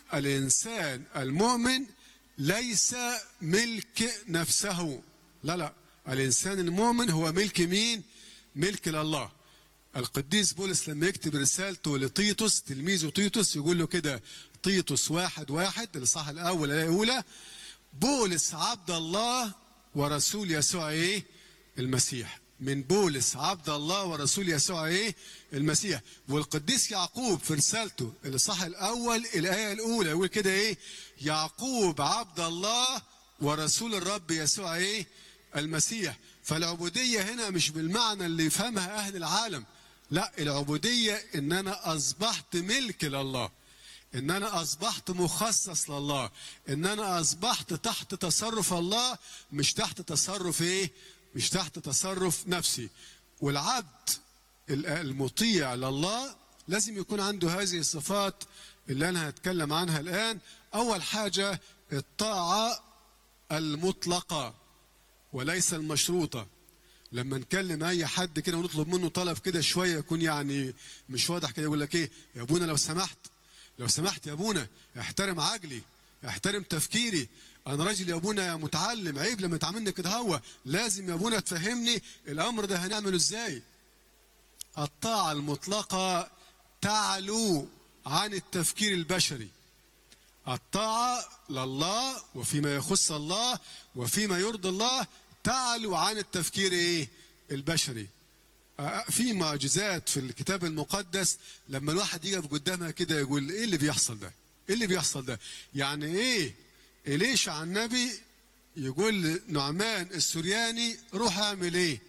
الإنسان المؤمن ليس ملك نفسه لا لا الإنسان المؤمن هو ملك مين ملك لله القديس بولس لما يكتب رسالته لطيطس تلميذه طيطس يقول له كده طيطس واحد واحد الإصحاح الأول الآية الأولى بولس عبد الله ورسول يسوع إيه المسيح من بولس عبد الله ورسول يسوع ايه المسيح والقديس يعقوب في رسالته الاصحاح الاول الايه الاولى يقول كده ايه يعقوب عبد الله ورسول الرب يسوع ايه المسيح فالعبوديه هنا مش بالمعنى اللي يفهمها اهل العالم لا العبوديه ان انا اصبحت ملك لله ان انا اصبحت مخصص لله ان انا اصبحت تحت تصرف الله مش تحت تصرف ايه مش تحت تصرف نفسي والعبد المطيع لله لازم يكون عنده هذه الصفات اللي انا هتكلم عنها الان اول حاجه الطاعه المطلقه وليس المشروطه لما نكلم اي حد كده ونطلب منه طلب كده شويه يكون يعني مش واضح كده يقول لك ايه يا ابونا لو سمحت لو سمحت يا ابونا احترم عقلي احترم تفكيري انا راجل يا ابونا متعلم عيب لما تعاملني كده هو لازم يا ابونا تفهمني الامر ده هنعمله ازاي الطاعه المطلقه تعلو عن التفكير البشري الطاعه لله وفيما يخص الله وفيما يرضي الله تعلو عن التفكير ايه البشري في معجزات في الكتاب المقدس لما الواحد يقف قدامها كده يقول ايه اللي بيحصل ده ايه اللي بيحصل ده يعني ايه إليشع النبي يقول نعمان السورياني روح اعمل ايه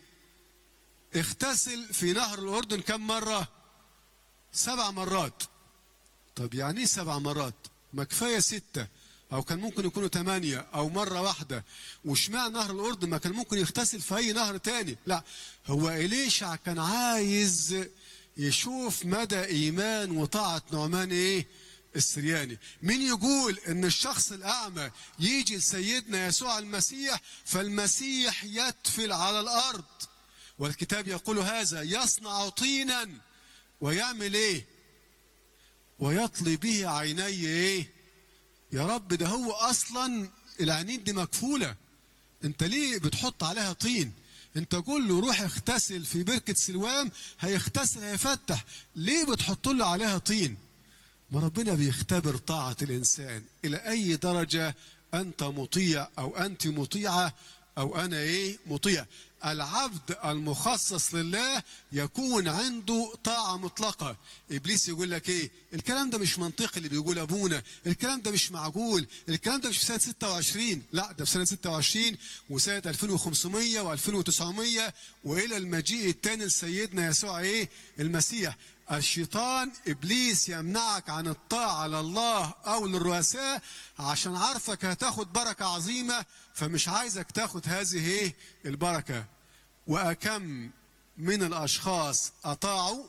اغتسل في نهر الأردن كم مرة سبع مرات طب يعني ايه سبع مرات ما كفاية ستة أو كان ممكن يكونوا ثمانية أو مرة واحدة وشمع نهر الأردن ما كان ممكن يغتسل في أي نهر تاني لا هو إليشع كان عايز يشوف مدى إيمان وطاعة نعمان إيه السرياني مين يقول ان الشخص الاعمى يجي لسيدنا يسوع المسيح فالمسيح يتفل على الارض والكتاب يقول هذا يصنع طينا ويعمل ايه ويطلي به عيني ايه يا رب ده هو اصلا العينين دي مكفوله انت ليه بتحط عليها طين انت قول له روح اغتسل في بركه سلوام هيغتسل هيفتح ليه بتحط له عليها طين ما ربنا بيختبر طاعة الإنسان إلى أي درجة أنت مطيع أو أنت مطيعة أو أنا إيه مطيع العبد المخصص لله يكون عنده طاعة مطلقة إبليس يقول لك إيه الكلام ده مش منطقي اللي بيقول أبونا الكلام ده مش معقول الكلام ده مش في سنة 26 لا ده في سنة 26 وسنة 2500 و2900 وإلى المجيء الثاني لسيدنا يسوع إيه المسيح الشيطان ابليس يمنعك عن الطاعه لله او للرؤساء عشان عارفك هتاخد بركه عظيمه فمش عايزك تاخد هذه ايه البركه واكم من الاشخاص اطاعوا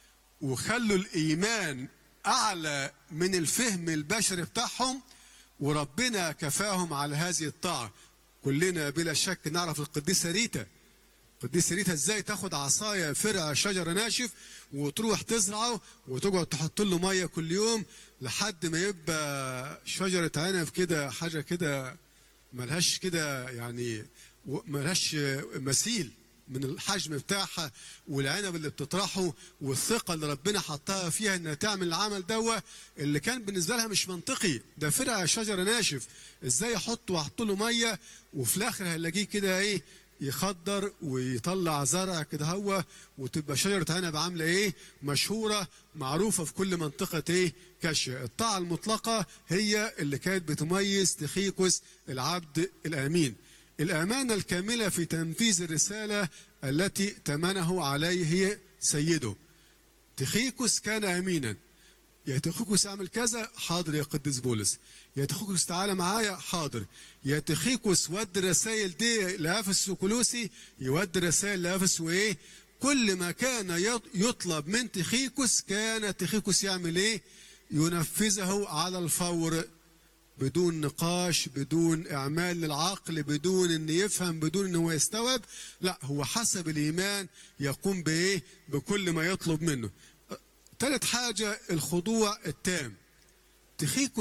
وخلوا الايمان اعلى من الفهم البشري بتاعهم وربنا كفاهم على هذه الطاعه كلنا بلا شك نعرف القديسه ريتا القديسه ريتا ازاي تاخد عصايه فرع شجر ناشف وتروح تزرعه وتقعد تحط له ميه كل يوم لحد ما يبقى شجره عنب كده حاجه كده ملهاش كده يعني ملهاش مثيل من الحجم بتاعها والعنب اللي بتطرحه والثقة اللي ربنا حطها فيها انها تعمل العمل دوا اللي كان بالنسبة لها مش منطقي ده فرع شجرة ناشف ازاي احط واحط له مية وفي الاخر هنلاقيه كده ايه يخضر ويطلع زرع كده هو وتبقى شجرة عنب عاملة ايه مشهورة معروفة في كل منطقة ايه كاشيا الطاعة المطلقة هي اللي كانت بتميز تخيكوس العبد الامين الامانة الكاملة في تنفيذ الرسالة التي تمنه عليه سيده تخيكوس كان امينا يا تخيكوس اعمل كذا حاضر يا قديس بولس يا تخيكوس تعالى معايا حاضر يا تخيكوس ود الرسائل دي لافس وكلوسي يود الرسائل لافس وايه كل ما كان يطلب من تخيكوس كان تخيكوس يعمل ايه ينفذه على الفور بدون نقاش بدون اعمال للعقل بدون ان يفهم بدون ان هو يستوعب لا هو حسب الايمان يقوم بايه بكل ما يطلب منه ثالث حاجه الخضوع التام تخيكو